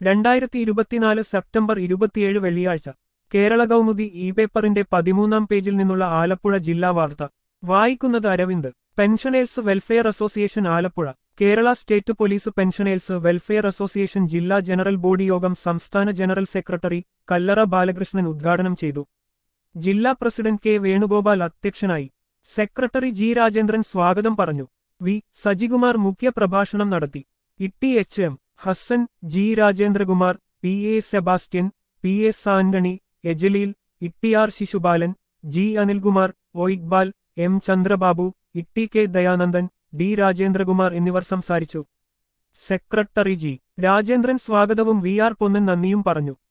രണ്ടായിരത്തി ഇരുപത്തിനാല് സെപ്റ്റംബർ ഇരുപത്തിയേഴ് വെള്ളിയാഴ്ച കേരള കൗമുദി ഇ പേപ്പറിന്റെ പതിമൂന്നാം പേജിൽ നിന്നുള്ള ആലപ്പുഴ ജില്ലാ വാർത്ത വായിക്കുന്നത് Aravind pensioners welfare association Alappuzha Kerala state police pensioners welfare association ജില്ലാ ജനറൽ ബോഡി യോഗം സംസ്ഥാന ജനറൽ സെക്രട്ടറി കല്ലറ ബാലകൃഷ്ണൻ ഉദ്ഘാടനം ചെയ്തു ജില്ലാ പ്രസിഡന്റ് കെ വേണുഗോപാൽ അധ്യക്ഷനായി സെക്രട്ടറി ജി രാജേന്ദ്രൻ സ്വാഗതം പറഞ്ഞു വി സജികുമാർ മുഖ്യ പ്രഭാഷണം നടത്തി ഇട്ടി H M Hassan G Rajendrakumar P A Sebastian P S Antony എജലീൽ ഇട്ടിയാർ Shishupala G Anilkumar O Iqbal M Chandrababu Itty K Dayanandan D Rajendrakumar എന്നിവർ സംസാരിച്ചു സെക്രട്ടറി ജി രാജേന്ദ്രൻ സ്വാഗതവും വി ആർ പൊന്നൻ നന്ദിയും പറഞ്ഞു